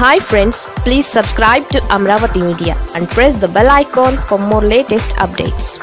hi friends please subscribe to Amaravati media and press the bell icon for more latest updates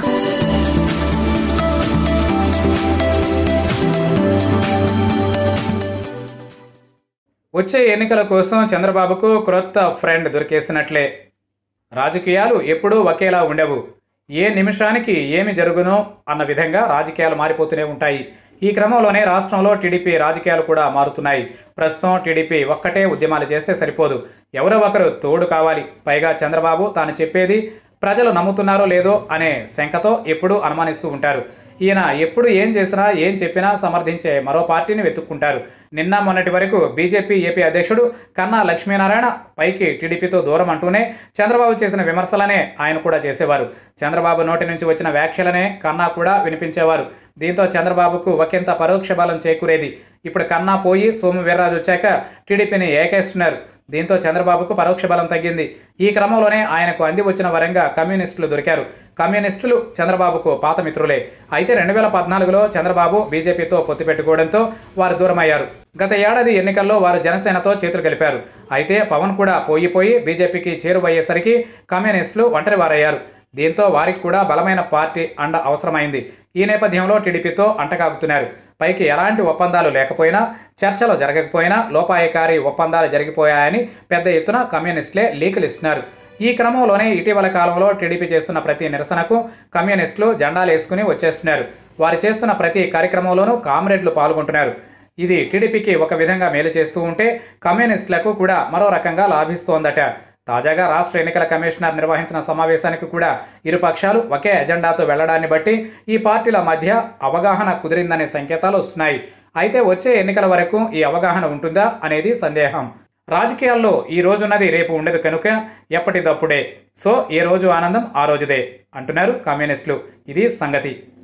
వచ్చే ఎన్నికల కోసం చంద్రబాబుకు క్రొత్త ఫ్రెండ్ దొరికేసినట్లే రాజకీయాలు ఎప్పుడూ ఒకేలా ఉండవు ఏ నిమిషానికి ఏమి జరుగునో అన్న విధంగా రాజకీయాలు మారిపోతూనే ఉంటాయి ఈ క్రమంలోనే రాష్ట్రంలో టీడీపీ రాజకీయాలు కూడా మారుతున్నాయి ప్రస్తుతం టీడీపీ ఒక్కటే ఉద్యమాలు చేస్తే సరిపోదు ఎవరో ఒకరు తోడు కావాలి పైగా చంద్రబాబు తాను చెప్పేది ప్రజలు నమ్ముతున్నారో లేదో అనే శంకతో ఎప్పుడూ అనుమానిస్తూ ఉంటారు ఈయన ఎప్పుడు ఏం చేసినా ఏం చెప్పినా సమర్థించే మరో పార్టీని వెతుక్కుంటారు నిన్న మొన్నటి వరకు బీజేపీ ఏపీ అధ్యక్షుడు కన్నా లక్ష్మీనారాయణ పైకి టీడీపీతో దూరం అంటూనే చంద్రబాబు చేసిన విమర్శలనే ఆయన కూడా చేసేవారు చంద్రబాబు నోటి నుంచి వచ్చిన వ్యాఖ్యలనే కన్నా కూడా వినిపించేవారు దీంతో చంద్రబాబుకు ఒకంత పరోక్ష బలం చేకూరేది ఇప్పుడు కన్నా పోయి సోము వీర్రాజు వచ్చాక టీడీపీని ఏకేస్తున్నారు దీంతో చంద్రబాబుకు పరోక్ష బలం తగ్గింది ఈ క్రమంలోనే ఆయనకు అంది వచ్చిన వరంగా కమ్యూనిస్టులు దొరికారు కమ్యూనిస్టులు చంద్రబాబుకు పాత మిత్రులే అయితే రెండు వేల పద్నాలుగులో చంద్రబాబు బీజేపీతో పొత్తు పెట్టుకోవడంతో వారు దూరమయ్యారు గత ఏడాది ఎన్నికల్లో వారు జనసేనతో చేతులు కలిపారు అయితే పవన్ కూడా పోయి పోయి బీజేపీకి చేరువయ్యేసరికి కమ్యూనిస్టులు ఒంటరివారయ్యారు దీంతో వారికి కూడా బలమైన పార్టీ అండ అవసరమైంది ఈ నేపథ్యంలో టీడీపీతో అంటకాగుతున్నారు పైకి ఎలాంటి ఒప్పందాలు లేకపోయినా చర్చలు జరగకపోయినా లోపాయకారి ఒప్పందాలు జరిగిపోయాయని పెద్ద ఎత్తున కమ్యూనిస్టులే లీకులు ఇస్తున్నారు ఈ క్రమంలోనే ఇటీవల కాలంలో టీడీపీ చేస్తున్న ప్రతి నిరసనకు కమ్యూనిస్టులు జెండాలు వేసుకుని వచ్చేస్తున్నారు వారు చేస్తున్న ప్రతి కార్యక్రమంలోనూ కామ్రేడ్లు పాల్గొంటున్నారు ఇది టీడీపీకి ఒక విధంగా మేలు చేస్తూ ఉంటే కమ్యూనిస్టులకు కూడా మరో రకంగా లాభిస్తోందట తాజాగా రాష్ట్ర ఎన్నికల కమిషనర్ నిర్వహించిన సమావేశానికి కూడా ఇరు పక్షాలు ఒకే ఎజెండాతో వెళ్లడాన్ని బట్టి ఈ పార్టీల మధ్య అవగాహన కుదిరిందనే సంకేతాలు వస్తున్నాయి అయితే వచ్చే ఎన్నికల వరకు ఈ అవగాహన ఉంటుందా అనేది సందేహం రాజకీయాల్లో ఈ రోజున్నది రేపు ఉండదు కనుక ఎప్పటిదప్పుడే సో ఏ రోజు ఆనందం ఆ రోజుదే అంటున్నారు కమ్యూనిస్టులు ఇది సంగతి